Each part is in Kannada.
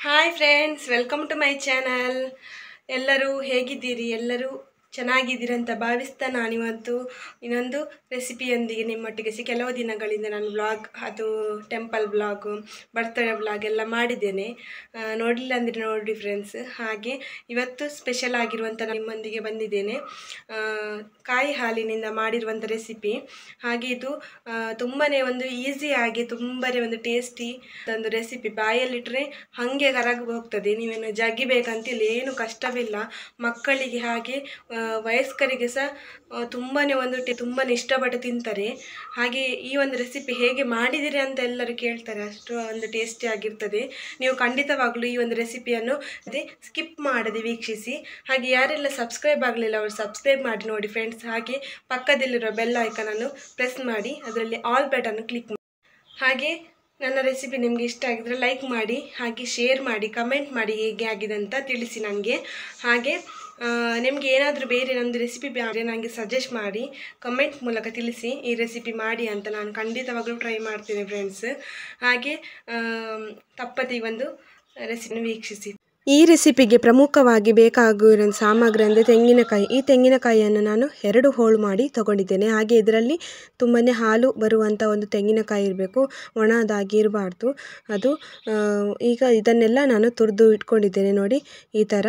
hi friends welcome to my channel ಎಲ್ಲರೂ ಹೇಗಿದ್ದೀರಿ ಎಲ್ಲರೂ ಚೆನ್ನಾಗಿದ್ದೀರಿ ಅಂತ ಭಾವಿಸ್ತಾ ನಾನಿವತ್ತು ಇನ್ನೊಂದು ರೆಸಿಪಿಯೊಂದಿಗೆ ನಿಮ್ಮೊಟ್ಟಿಗೆ ಸಿ ಕೆಲವು ದಿನಗಳಿಂದ ನಾನು ಬ್ಲಾಗ್ ಅದು ಟೆಂಪಲ್ ಬ್ಲಾಗು ಬರ್ತಡೇ ಬ್ಲಾಗ್ ಎಲ್ಲ ಮಾಡಿದ್ದೇನೆ ಆ, ನೋಡಲಿಲ್ಲ ಅಂದರೆ ನೋಡಿ ಫ್ರೆಂಡ್ಸ್ ಹಾಗೆ ಇವತ್ತು ಸ್ಪೆಷಲ್ ಆಗಿರುವಂಥ ನಿಮ್ಮೊಂದಿಗೆ ಬಂದಿದ್ದೇನೆ ಆ, ಕಾಯಿ ಹಾಲಿನಿಂದ ಮಾಡಿರುವಂಥ ರೆಸಿಪಿ ಹಾಗೆ ಇದು ತುಂಬಾ ಒಂದು ಈಸಿಯಾಗಿ ತುಂಬಾ ಒಂದು ಟೇಸ್ಟಿ ಒಂದು ರೆಸಿಪಿ ಬಾಯಲ್ಲಿಟ್ಟರೆ ಹಾಗೆ ಕರಗಿ ಹೋಗ್ತದೆ ನೀವೇನು ಜಗಿಬೇಕಂತಿಲ್ಲ ಏನು ಕಷ್ಟವಿಲ್ಲ ಮಕ್ಕಳಿಗೆ ಹಾಗೆ ಆ, ವಯಸ್ಕರಿಗೆ ಸಹ ತುಂಬಾ ಒಂದು ಟೇ ತುಂಬಾ ಇಷ್ಟಪಟ್ಟು ತಿಂತಾರೆ ಹಾಗೆ ಈ ಒಂದು ರೆಸಿಪಿ ಹೇಗೆ ಮಾಡಿದಿರಿ ಅಂತ ಎಲ್ಲರೂ ಕೇಳ್ತಾರೆ ಅಷ್ಟು ಒಂದು ಟೇಸ್ಟಿ ಆಗಿರ್ತದೆ ನೀವು ಖಂಡಿತವಾಗ್ಲೂ ಈ ಒಂದು ರೆಸಿಪಿಯನ್ನು ಅದೇ ಸ್ಕಿಪ್ ಮಾಡದೆ ವೀಕ್ಷಿಸಿ ಹಾಗೆ ಯಾರೆಲ್ಲ ಸಬ್ಸ್ಕ್ರೈಬ್ ಆಗಲಿಲ್ಲ ಅವರು ಸಬ್ಸ್ಕ್ರೈಬ್ ಮಾಡಿ ನೋಡಿ ಫ್ರೆಂಡ್ಸ್ ಹಾಗೆ ಪಕ್ಕದಲ್ಲಿರೋ ಬೆಲ್ ಐಕನನ್ನು ಪ್ರೆಸ್ ಮಾಡಿ ಅದರಲ್ಲಿ ಆಲ್ ಬಟನ್ ಕ್ಲಿಕ್ ಮಾಡಿ ಹಾಗೆ ನನ್ನ ರೆಸಿಪಿ ನಿಮಗೆ ಇಷ್ಟ ಆಗಿದ್ರೆ ಲೈಕ್ ಮಾಡಿ ಹಾಗೆ ಶೇರ್ ಮಾಡಿ ಕಮೆಂಟ್ ಮಾಡಿ ಹೇಗೆ ಆಗಿದೆ ಅಂತ ತಿಳಿಸಿ ನನಗೆ ಹಾಗೆ ನಿಮಗೆ ಏನಾದರೂ ಬೇರೆ ನಂದು ರೆಸಿಪಿ ಬೇರೆ ನನಗೆ ಸಜೆಸ್ಟ್ ಮಾಡಿ ಕಮೆಂಟ್ ಮೂಲಕ ತಿಳಿಸಿ ಈ ರೆಸಿಪಿ ಮಾಡಿ ಅಂತ ನಾನು ಖಂಡಿತವಾಗಲೂ ಟ್ರೈ ಮಾಡ್ತೀನಿ ಫ್ರೆಂಡ್ಸ್ ಹಾಗೆ ಆಮ್, ತಪ್ಪದೆ ಈ ಒಂದು ರೆಸಿಪಿನ ವೀಕ್ಷಿಸಿ ಈ ರೆಸಿಪಿಗೆ ಪ್ರಮುಖವಾಗಿ ಬೇಕಾಗುವ ಸಾಮಗ್ರಿ ಅಂದರೆ ತೆಂಗಿನಕಾಯಿ ಈ ತೆಂಗಿನಕಾಯಿಯನ್ನು ನಾನು ಎರಡು ಹೋಳು ಮಾಡಿ ತಗೊಂಡಿದ್ದೇನೆ ಹಾಗೆ ಇದರಲ್ಲಿ ತುಂಬಾ ಹಾಲು ಬರುವಂಥ ಒಂದು ತೆಂಗಿನಕಾಯಿ ಇರಬೇಕು ಒಣದಾಗಿ ಇರಬಾರ್ದು ಅದು ಆ, ಈಗ ಇದನ್ನೆಲ್ಲ ನಾನು ತುರಿದು ಇಟ್ಕೊಂಡಿದ್ದೇನೆ ನೋಡಿ ಈ ಥರ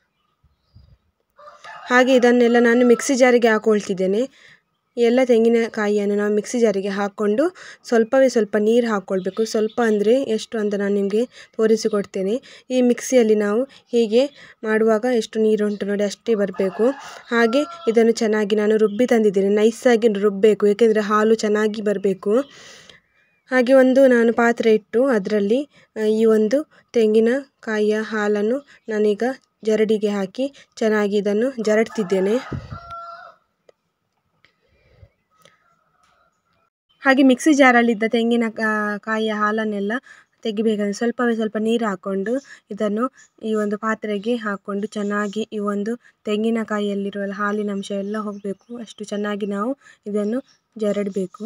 ಹಾಗೆ ಇದನ್ನೆಲ್ಲ ನಾನು ಮಿಕ್ಸಿ ಜಾರಿಗೆ ಹಾಕ್ಕೊಳ್ತಿದ್ದೇನೆ ಎಲ್ಲ ತೆಂಗಿನಕಾಯಿಯನ್ನು ನಾವು ಮಿಕ್ಸಿ ಜಾರಿಗೆ ಹಾಕ್ಕೊಂಡು ಸ್ವಲ್ಪವೇ ಸ್ವಲ್ಪ ನೀರು ಹಾಕ್ಕೊಳ್ಬೇಕು ಸ್ವಲ್ಪ ಅಂದರೆ ಎಷ್ಟು ಅಂತ ನಾನು ನಿಮಗೆ ತೋರಿಸಿಕೊಡ್ತೇನೆ ಈ ಮಿಕ್ಸಿಯಲ್ಲಿ ನಾವು ಹೀಗೆ ಮಾಡುವಾಗ ಎಷ್ಟು ನೀರು ಉಂಟು ನೋಡಿ ಅಷ್ಟೇ ಬರಬೇಕು ಹಾಗೆ ಇದನ್ನು ಚೆನ್ನಾಗಿ ನಾನು ರುಬ್ಬಿ ತಂದಿದ್ದೇನೆ ನೈಸಾಗಿ ರುಬ್ಬಬೇಕು ಏಕೆಂದರೆ ಹಾಲು ಚೆನ್ನಾಗಿ ಬರಬೇಕು ಹಾಗೆ ಒಂದು ನಾನು ಪಾತ್ರೆ ಇಟ್ಟು ಅದರಲ್ಲಿ ಆ, ಈ ಒಂದು ತೆಂಗಿನಕಾಯಿಯ ಹಾಲನ್ನು ನಾನೀಗ ಜರಡಿಗೆ ಹಾಕಿ ಚೆನ್ನಾಗಿ ಇದನ್ನು ಜರಡ್ತಿದ್ದೇನೆ ಹಾಗೆ ಮಿಕ್ಸಿ ಜಾರಲ್ಲಿದ್ದ ತೆಂಗಿನ ಕಾ- ಕಾಯಿಯ ಹಾಲನ್ನೆಲ್ಲ ತೆಗಿಬೇಕಂದ್ರೆ ಸ್ವಲ್ಪವೇ ಸ್ವಲ್ಪ ನೀರು ಹಾಕ್ಕೊಂಡು ಇದನ್ನು ಈ ಒಂದು ಪಾತ್ರೆಗೆ ಹಾಕ್ಕೊಂಡು ಚೆನ್ನಾಗಿ ಈ ಒಂದು ತೆಂಗಿನಕಾಯಿಯಲ್ಲಿರುವ ಹಾಲಿನ ಅಂಶ ಎಲ್ಲ ಹೋಗಬೇಕು ಅಷ್ಟು ಚೆನ್ನಾಗಿ ನಾವು ಇದನ್ನು ಜರಡಬೇಕು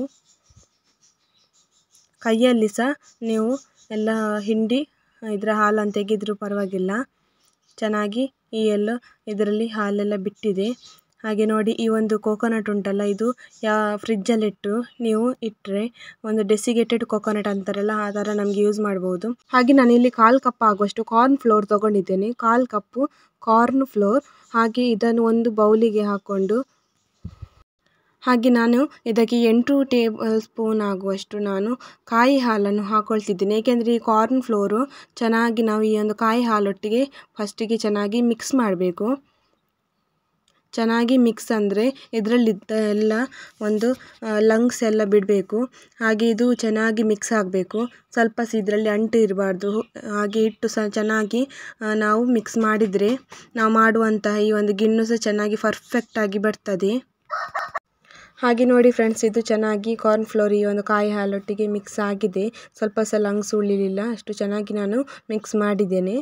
ಕೈಯಲ್ಲಿ ಸಹ ನೀವು ಎಲ್ಲ ಹಿಂಡಿ ಇದರ ಹಾಲನ್ನು ತೆಗೆದರೂ ಪರವಾಗಿಲ್ಲ ಚೆನ್ನಾಗಿ ಈ ಎಲ್ಲ ಇದರಲ್ಲಿ ಹಾಲೆಲ್ಲ ಬಿಟ್ಟಿದೆ ಹಾಗೆ ನೋಡಿ ಈ ಒಂದು ಕೋಕೋನಟ್ ಉಂಟಲ್ಲ ಇದು ಯಾ ಫ್ರಿಜ್ಜಲ್ಲಿಟ್ಟು ನೀವು ಇಟ್ಟರೆ ಒಂದು ಡೆಸಿಗೇಟೆಡ್ ಕೋಕೋನಟ್ ಅಂತಾರಲ್ಲ ಆ ಥರ ನಮಗೆ ಯೂಸ್ ಮಾಡ್ಬೋದು ಹಾಗೆ ನಾನು ಇಲ್ಲಿ ಕಾಲು ಕಪ್ ಆಗುವಷ್ಟು ಕಾರ್ನ್ ಫ್ಲೋರ್ ತೊಗೊಂಡಿದ್ದೇನೆ ಕಾಲು ಕಪ್ಪು ಕಾರ್ನ್ ಫ್ಲೋರ್ ಹಾಗೆ ಇದನ್ನು ಒಂದು ಬೌಲಿಗೆ ಹಾಕ್ಕೊಂಡು ಹಾಗೆ ನಾನು ಇದಕ್ಕೆ ಎಂಟು ಟೇಬಲ್ ಸ್ಪೂನ್ ಆಗುವಷ್ಟು ನಾನು ಕಾಯಿ ಹಾಲನ್ನು ಹಾಕ್ಕೊಳ್ತಿದ್ದೀನಿ ಏಕೆಂದರೆ ಈ ಕಾರ್ನ್ ಫ್ಲೋರು ಚೆನ್ನಾಗಿ ನಾವು ಈ ಒಂದು ಕಾಯಿ ಹಾಲೊಟ್ಟಿಗೆ ಫಸ್ಟಿಗೆ ಚೆನ್ನಾಗಿ ಮಿಕ್ಸ್ ಮಾಡಬೇಕು ಚೆನ್ನಾಗಿ ಮಿಕ್ಸ್ ಅಂದರೆ ಇದರಲ್ಲಿದ್ದ ಎಲ್ಲ ಒಂದು ಲಂಗ್ಸ್ ಎಲ್ಲ ಬಿಡಬೇಕು ಹಾಗೆ ಇದು ಚೆನ್ನಾಗಿ ಮಿಕ್ಸ್ ಆಗಬೇಕು ಸ್ವಲ್ಪ ಸಹ ಇದರಲ್ಲಿ ಅಂಟು ಇರಬಾರ್ದು ಹಾಗೆ ಇಟ್ಟು ಸಹ ಚೆನ್ನಾಗಿ ಆ, ನಾವು ಮಿಕ್ಸ್ ಮಾಡಿದರೆ ನಾವು ಮಾಡುವಂತಹ ಈ ಒಂದು ಗಿಣ್ಣು ಸಹ ಚೆನ್ನಾಗಿ ಪರ್ಫೆಕ್ಟಾಗಿ ಬರ್ತದೆ ಹಾಗೆ ನೋಡಿ ಫ್ರೆಂಡ್ಸ್ ಇದು ಚೆನ್ನಾಗಿ ಕಾರ್ನ್ ಫ್ಲೋರ್ ಈ ಒಂದು ಕಾಯಿ ಹಾಲೊಟ್ಟಿಗೆ ಮಿಕ್ಸ್ ಆಗಿದೆ ಸ್ವಲ್ಪ ಸಹ ಲಂಗ್ಸ್ ಉಳಿಲಿಲ್ಲ ಅಷ್ಟು ಚೆನ್ನಾಗಿ ನಾನು ಮಿಕ್ಸ್ ಮಾಡಿದ್ದೇನೆ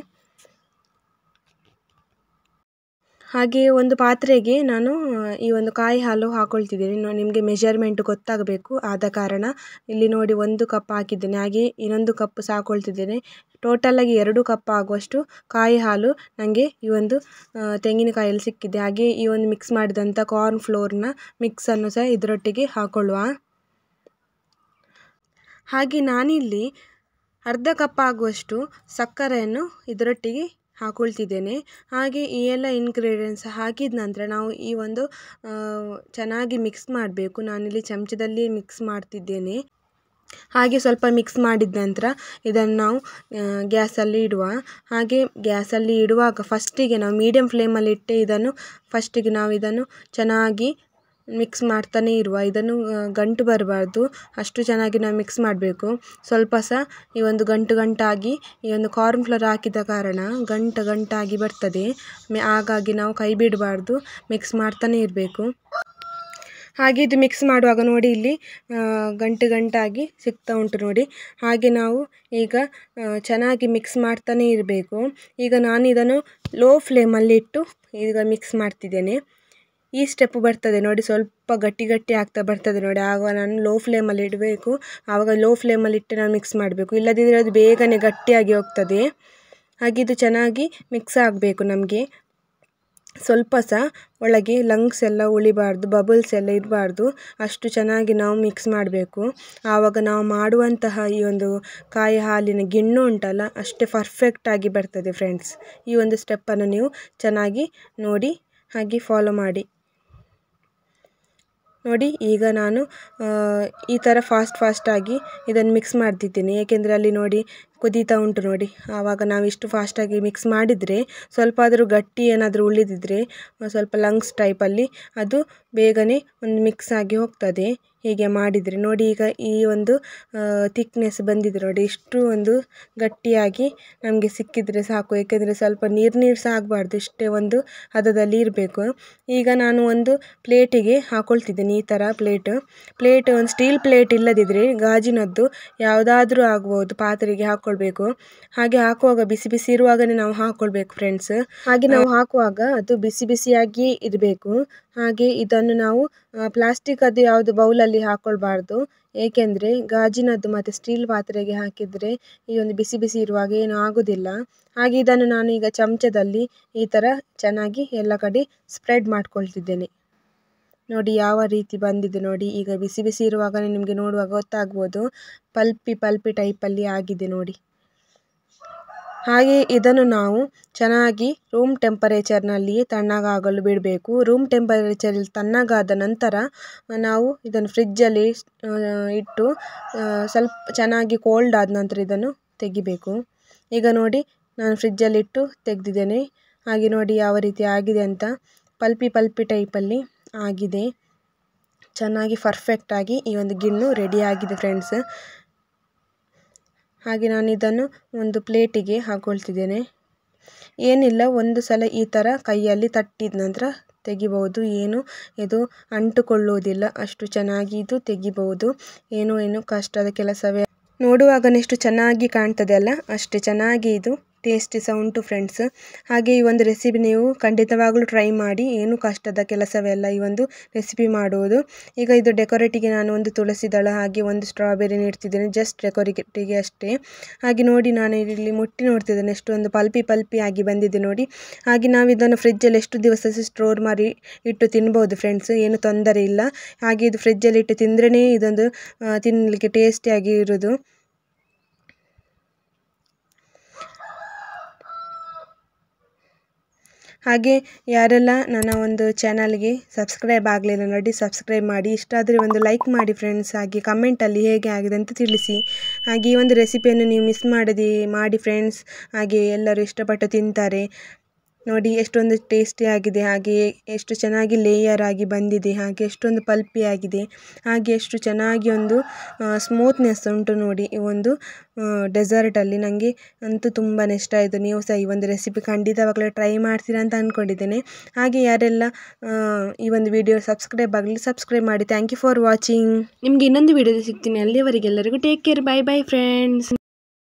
ಹಾಗೆ ಒಂದು ಪಾತ್ರೆಗೆ ನಾನು ಈ ಒಂದು ಕಾಯಿ ಹಾಲು ಹಾಕ್ಕೊಳ್ತಿದ್ದೇನೆ ನೋ- ನಿಮಗೆ ಮೆಜರ್ಮೆಂಟ್ ಗೊತ್ತಾಗಬೇಕು ಆದ ಕಾರಣ ಇಲ್ಲಿ ನೋಡಿ ಒಂದು ಕಪ್ ಹಾಕಿದ್ದೇನೆ ಹಾಗೆ ಇನ್ನೊಂದು ಕಪ್ ಸಹ ಹಾಕ್ಕೊಳ್ತಿದ್ದೇನೆ ಟೋಟಲಾಗಿ ಎರಡು ಕಪ್ ಆಗುವಷ್ಟು ಕಾಯಿ ಹಾಲು ನನಗೆ ಈ ಒಂದು ಆ, ತೆಂಗಿನಕಾಯಲ್ಲಿ ಸಿಕ್ಕಿದೆ ಹಾಗೆ ಈ ಒಂದು ಮಿಕ್ಸ್ ಮಾಡಿದಂಥ ಕಾರ್ನ್ ಫ್ಲೋರ್ನ ಮಿಕ್ಸನ್ನು ಸಹ ಇದರೊಟ್ಟಿಗೆ ಹಾಕ್ಕೊಳ್ಳುವ ಹಾಗೆ ನಾನಿಲ್ಲಿ ಅರ್ಧ ಕಪ್ ಆಗುವಷ್ಟು ಸಕ್ಕರೆಯನ್ನು ಇದರೊಟ್ಟಿಗೆ ಹಾಕೊಳ್ತಿದ್ದೇನೆ ಹಾಗೆ ಈ ಎಲ್ಲ ಇಂಗ್ರೀಡಿಯೆಂಟ್ಸ್ ಹಾಕಿದ ನಂತರ ನಾವು ಈ ಒಂದು ಆ, ಚೆನ್ನಾಗಿ ಮಿಕ್ಸ್ ಮಾಡಬೇಕು ನಾನಿಲ್ಲಿ ಚಮಚದಲ್ಲಿ ಮಿಕ್ಸ್ ಮಾಡ್ತಿದ್ದೇನೆ ಹಾಗೆ ಸ್ವಲ್ಪ ಮಿಕ್ಸ್ ಮಾಡಿದ ನಂತರ ಇದನ್ನು ನಾವು ಗ್ಯಾಸಲ್ಲಿ ಇಡುವ ಹಾಗೆ ಗ್ಯಾಸಲ್ಲಿ ಇಡುವಾಗ ಫಸ್ಟಿಗೆ ನಾವು ಮೀಡಿಯಮ್ ಫ್ಲೇಮಲ್ಲಿ ಇಟ್ಟೆ ಇದನ್ನು ಫಸ್ಟಿಗೆ ನಾವು ಇದನ್ನು ಚೆನ್ನಾಗಿ ಮಿಕ್ಸ್ ಮಾಡ್ತಾನೆ ಇರುವ ಇದನ್ನು ಆ, ಗಂಟು ಬರಬಾರ್ದು ಅಷ್ಟು ಚೆನ್ನಾಗಿ ನಾವು ಮಿಕ್ಸ್ ಮಾಡಬೇಕು ಸ್ವಲ್ಪ ಸಹ ಈ ಒಂದು ಗಂಟು ಗಂಟಾಗಿ ಈ ಒಂದು ಕಾರ್ನ್ ಫ್ಲೋರ್ ಹಾಕಿದ ಕಾರಣ ಗಂಟು ಗಂಟಾಗಿ ಬರ್ತದೆ ಮೆ- ಹಾಗಾಗಿ ನಾವು ಕೈ ಬಿಡಬಾರ್ದು ಮಿಕ್ಸ್ ಮಾಡ್ತಾನೆ ಇರಬೇಕು ಹಾಗೆ ಇದು ಮಿಕ್ಸ್ ಮಾಡುವಾಗ ನೋಡಿ ಇಲ್ಲಿ ಆ, ಗಂಟು ಗಂಟಾಗಿ ಸಿಗ್ತಾ ಉಂಟು ನೋಡಿ ಹಾಗೆ ನಾವು ಈಗ ಆ, ಚೆನ್ನಾಗಿ ಮಿಕ್ಸ್ ಮಾಡ್ತಾನೆ ಇರಬೇಕು ಈಗ ನಾನು ಇದನ್ನು ಲೋ ಫ್ಲೇಮಲ್ಲಿ ಇಟ್ಟು ಈಗ ಮಿಕ್ಸ್ ಮಾಡ್ತಿದ್ದೇನೆ ಈ ಸ್ಟೆಪ್ ಬರ್ತದೆ ನೋಡಿ ಸ್ವಲ್ಪ ಗಟ್ಟಿ ಗಟ್ಟಿ ಆಗ್ತಾ ಬರ್ತದೆ ನೋಡಿ ಆಗ ನಾನು ಲೋ ಫ್ಲೇಮಲ್ಲಿ ಇಡಬೇಕು ಆವಾಗ ಲೋ ಫ್ಲೇಮಲ್ಲಿ ಇಟ್ಟು ನಾನು ಮಿಕ್ಸ್ ಮಾಡಬೇಕು ಇಲ್ಲದಿದ್ದರೆ ಅದು ಬೇಗನೆ ಗಟ್ಟಿಯಾಗಿ ಹೋಗ್ತದೆ ಹಾಗೆ ಇದು ಚೆನ್ನಾಗಿ ಮಿಕ್ಸ್ ಆಗಬೇಕು ನಮಗೆ ಸ್ವಲ್ಪ ಸಹ ಒಳಗೆ ಲಂಗ್ಸ್ ಎಲ್ಲ ಉಳಿಬಾರ್ದು ಬಬಲ್ಸ್ ಎಲ್ಲ ಇರಬಾರ್ದು ಅಷ್ಟು ಚೆನ್ನಾಗಿ ನಾವು ಮಿಕ್ಸ್ ಮಾಡಬೇಕು ಆವಾಗ ನಾವು ಮಾಡುವಂತಹ ಈ ಒಂದು ಕಾಯಿ ಹಾಲಿನ ಗಿಣ್ಣು ಉಂಟಲ್ಲ ಅಷ್ಟೇ ಪರ್ಫೆಕ್ಟಾಗಿ ಬರ್ತದೆ ಫ್ರೆಂಡ್ಸ್ ಈ ಒಂದು ಸ್ಟೆಪ್ಪನ್ನು ನೀವು ಚೆನ್ನಾಗಿ ನೋಡಿ ಹಾಗೆ ಫಾಲೋ ಮಾಡಿ ನೋಡಿ ಈಗ ನಾನು ಈ ಥರ ಫಾಸ್ಟ್ ಫಾಸ್ಟಾಗಿ ಇದನ್ನು ಮಿಕ್ಸ್ ಮಾಡ್ತಿದ್ದೀನಿ ಏಕೆಂದರೆ ಅಲ್ಲಿ ನೋಡಿ ಕುದೀತಾ ಉಂಟು ನೋಡಿ ಆವಾಗ ನಾವು ಇಷ್ಟು ಫಾಸ್ಟಾಗಿ ಮಿಕ್ಸ್ ಮಾಡಿದರೆ ಸ್ವಲ್ಪ ಆದರೂ ಗಟ್ಟಿ ಏನಾದರೂ ಉಳಿದಿದ್ದರೆ ಸ್ವಲ್ಪ ಲಂಗ್ಸ್ ಟೈಪಲ್ಲಿ ಅದು ಬೇಗನೆ ಒಂದು ಮಿಕ್ಸ್ ಆಗಿ ಹೋಗ್ತದೆ ಹೀಗೆ ಮಾಡಿದರೆ ನೋಡಿ ಈಗ ಈ ಒಂದು ಥಿಕ್ನೆಸ್ ಬಂದಿದೆ ನೋಡಿ ಇಷ್ಟು ಒಂದು ಗಟ್ಟಿಯಾಗಿ ನಮಗೆ ಸಿಕ್ಕಿದರೆ ಸಾಕು ಏಕೆಂದರೆ ಸ್ವಲ್ಪ ನೀರು ನೀರು ಸಹ ಆಗಬಾರ್ದು ಇಷ್ಟೇ ಒಂದು ಹದದಲ್ಲಿ ಇರಬೇಕು ಈಗ ನಾನು ಒಂದು ಪ್ಲೇಟಿಗೆ ಹಾಕೊಳ್ತಿದ್ದೀನಿ ಈ ಥರ ಪ್ಲೇಟ್ ಪ್ಲೇಟ್ ಒಂದು ಸ್ಟೀಲ್ ಪ್ಲೇಟ್ ಇಲ್ಲದಿದ್ದರೆ ಗಾಜಿನದ್ದು ಯಾವುದಾದ್ರೂ ಆಗ್ಬೋದು ಪಾತ್ರೆಗೆ ಹಾಕ್ಕೊಳ್ಬೇಕು ಹಾಗೆ ಹಾಕುವಾಗ ಬಿಸಿ ಬಿಸಿ ಇರುವಾಗಲೇ ನಾವು ಹಾಕ್ಕೊಳ್ಬೇಕು ಫ್ರೆಂಡ್ಸ್ ಹಾಗೆ ನಾವು ಹಾಕುವಾಗ ಅದು ಬಿಸಿ ಬಿಸಿಯಾಗಿ ಇರಬೇಕು ಹಾಗೆ ಇದನ್ನು ನಾವು ಪ್ಲಾಸ್ಟಿಕ್ ಅದು ಯಾವುದು ಬೌಲಲ್ಲಿ ಹಾಕ್ಕೊಳ್ಬಾರ್ದು ಏಕೆಂದರೆ ಗಾಜಿನದ್ದು ಮತ್ತು ಸ್ಟೀಲ್ ಪಾತ್ರೆಗೆ ಹಾಕಿದರೆ ಈ ಒಂದು ಬಿಸಿ ಬಿಸಿ ಇರುವಾಗ ಏನೂ ಆಗೋದಿಲ್ಲ ಹಾಗೆ ಇದನ್ನು ನಾನು ಈಗ ಚಮಚದಲ್ಲಿ ಈ ಥರ ಚೆನ್ನಾಗಿ ಎಲ್ಲ ಕಡೆ ಸ್ಪ್ರೆಡ್ ಮಾಡ್ಕೊಳ್ತಿದ್ದೇನೆ ನೋಡಿ ಯಾವ ರೀತಿ ಬಂದಿದೆ ನೋಡಿ ಈಗ ಬಿಸಿ ಬಿಸಿ ಇರುವಾಗಲೇ ನಿಮಗೆ ನೋಡುವಾಗ ಗೊತ್ತಾಗ್ಬೋದು ಪಲ್ಪಿ ಪಲ್ಪಿ ಟೈಪಲ್ಲಿ ಆಗಿದೆ ನೋಡಿ ಹಾಗೆ ಇದನ್ನು ನಾವು ಚೆನ್ನಾಗಿ ರೂಮ್ ಟೆಂಪರೇಚರ್ನಲ್ಲಿ ತಣ್ಣಗಾಗಲು ಬಿಡಬೇಕು ರೂಮ್ ಟೆಂಪರೇಚರಲ್ಲಿ ತಣ್ಣಗಾದ ನಂತರ ನಾವು ಇದನ್ನು ಫ್ರಿಜ್ಜಲ್ಲಿ ಇಟ್ಟು ಸ್ವಲ್ಪ ಚೆನ್ನಾಗಿ ಕೋಲ್ಡ್ ಆದ ನಂತರ ಇದನ್ನು ತೆಗಿಬೇಕು ಈಗ ನೋಡಿ ನಾನು ಫ್ರಿಜ್ಜಲ್ಲಿಟ್ಟು ತೆಗೆದಿದ್ದೇನೆ ಹಾಗೆ ನೋಡಿ ಯಾವ ರೀತಿ ಆಗಿದೆ ಅಂತ ಪಲ್ಪಿ ಪಲ್ಪಿ ಟೈಪಲ್ಲಿ ಆಗಿದೆ ಚೆನ್ನಾಗಿ ಪರ್ಫೆಕ್ಟಾಗಿ ಈ ಒಂದು ಗಿಣ್ಣು ರೆಡಿ ಆಗಿದೆ ಫ್ರೆಂಡ್ಸ್ ಹಾಗೆ ನಾನು ಇದನ್ನು ಒಂದು ಪ್ಲೇಟಿಗೆ ಹಾಕ್ಕೊಳ್ತಿದ್ದೇನೆ ಏನಿಲ್ಲ ಒಂದು ಸಲ ಈ ಥರ ಕೈಯಲ್ಲಿ ತಟ್ಟಿದ ನಂತರ ತೆಗಿಬಹುದು ಏನು ಇದು ಅಂಟುಕೊಳ್ಳುವುದಿಲ್ಲ ಅಷ್ಟು ಚೆನ್ನಾಗಿ ಇದು ತೆಗಿಬಹುದು ಏನು ಏನು ಕಷ್ಟದ ಕೆಲಸವೇ ನೋಡುವಾಗನೇ ಎಷ್ಟು ಚೆನ್ನಾಗಿ ಕಾಣ್ತದೆ ಅಲ್ಲ ಅಷ್ಟೇ ಚೆನ್ನಾಗಿ ಇದು ಟೇಸ್ಟಿ ಸಹ ಉಂಟು ಫ್ರೆಂಡ್ಸ್ ಹಾಗೆ ಈ ಒಂದು ರೆಸಿಪಿ ನೀವು ಖಂಡಿತವಾಗಲೂ ಟ್ರೈ ಮಾಡಿ ಏನು ಕಷ್ಟದ ಕೆಲಸವೇ ಅಲ್ಲ ಈ ಒಂದು ರೆಸಿಪಿ ಮಾಡುವುದು ಈಗ ಇದು ಡೆಕೋರೇಟಿಗೆ ನಾನು ಒಂದು ತುಳಸಿ ದಳ ಹಾಗೆ ಒಂದು ಸ್ಟ್ರಾಬೆರಿ ಇಡ್ತಿದ್ದೇನೆ ಜಸ್ಟ್ ಡೆಕೋರೇಟಿಗೆ ಅಷ್ಟೇ ಹಾಗೆ ನೋಡಿ ನಾನು ಇಲ್ಲಿ ಮುಟ್ಟಿ ನೋಡ್ತಿದ್ದೇನೆ ಎಷ್ಟೊಂದು ಪಲ್ಪಿ ಪಲ್ಪಿ ಆಗಿ ಬಂದಿದೆ ನೋಡಿ ಹಾಗೆ ನಾವು ಇದನ್ನು ಫ್ರಿಜ್ಜಲ್ಲಿ ಎಷ್ಟು ದಿವಸ ಸ್ಟೋರ್ ಮಾಡಿ ಇಟ್ಟು ತಿನ್ಬೋದು ಫ್ರೆಂಡ್ಸ್ ಏನು ತೊಂದರೆ ಇಲ್ಲ ಹಾಗೆ ಇದು ಫ್ರಿಜ್ಜಲ್ಲಿ ಇಟ್ಟು ತಿಂದ್ರೇ ಇದೊಂದು ತಿನ್ನಲಿಕ್ಕೆ ಟೇಸ್ಟಿಯಾಗಿ ಇರೋದು ಹಾಗೆ ಯಾರೆಲ್ಲ ನನ್ನ ಒಂದು ಚಾನಲ್ಗೆ ಸಬ್ಸ್ಕ್ರೈಬ್ ಆಗಲಿಲ್ಲ ನೋಡಿ ಸಬ್ಸ್ಕ್ರೈಬ್ ಮಾಡಿ ಇಷ್ಟ ಆದರೆ ಒಂದು ಲೈಕ್ ಮಾಡಿ ಫ್ರೆಂಡ್ಸ್ ಹಾಗೆ ಕಮೆಂಟಲ್ಲಿ ಹೇಗೆ ಆಗಿದೆ ಅಂತ ತಿಳಿಸಿ ಹಾಗೆ ಈ ಒಂದು ರೆಸಿಪಿಯನ್ನು ನೀವು ಮಿಸ್ ಮಾಡದೆ ಮಾಡಿ ಫ್ರೆಂಡ್ಸ್ ಹಾಗೆ ಎಲ್ಲರೂ ಇಷ್ಟಪಟ್ಟು ತಿಂತಾರೆ ನೋಡಿ ಎಷ್ಟೊಂದು ಟೇಸ್ಟಿ ಆಗಿದೆ ಹಾಗೆ ಎಷ್ಟು ಚೆನ್ನಾಗಿ ಲೇಯರ್ ಆಗಿ ಬಂದಿದೆ ಹಾಗೆ ಎಷ್ಟೊಂದು ಪಲ್ಪಿ ಆಗಿದೆ ಹಾಗೆ ಎಷ್ಟು ಚೆನ್ನಾಗಿ ಒಂದು ಸ್ಮೂತ್ನೆಸ್ ಉಂಟು ನೋಡಿ ಈ ಒಂದು ಡೆಸರ್ಟಲ್ಲಿ ನನಗೆ ಅಂತೂ ತುಂಬಾ ಇಷ್ಟ ಆಯಿತು ನೀವು ಸಹ ಈ ಒಂದು ರೆಸಿಪಿ ಖಂಡಿತವಾಗಲೂ ಟ್ರೈ ಮಾಡ್ತೀರಾ ಅಂತ ಅಂದ್ಕೊಂಡಿದ್ದೇನೆ ಹಾಗೆ ಯಾರೆಲ್ಲ ಈ ಒಂದು ವಿಡಿಯೋ ಸಬ್ಸ್ಕ್ರೈಬ್ ಆಗಲಿ ಸಬ್ಸ್ಕ್ರೈಬ್ ಮಾಡಿ ಥ್ಯಾಂಕ್ ಯು ಫಾರ್ ವಾಚಿಂಗ್ ನಿಮಗೆ ಇನ್ನೊಂದು ವಿಡಿಯೋದಲ್ಲಿ ಸಿಗ್ತೀನಿ ಅಲ್ಲಿಯವರೆಗೆ ಎಲ್ಲರಿಗೂ take care bye bye friends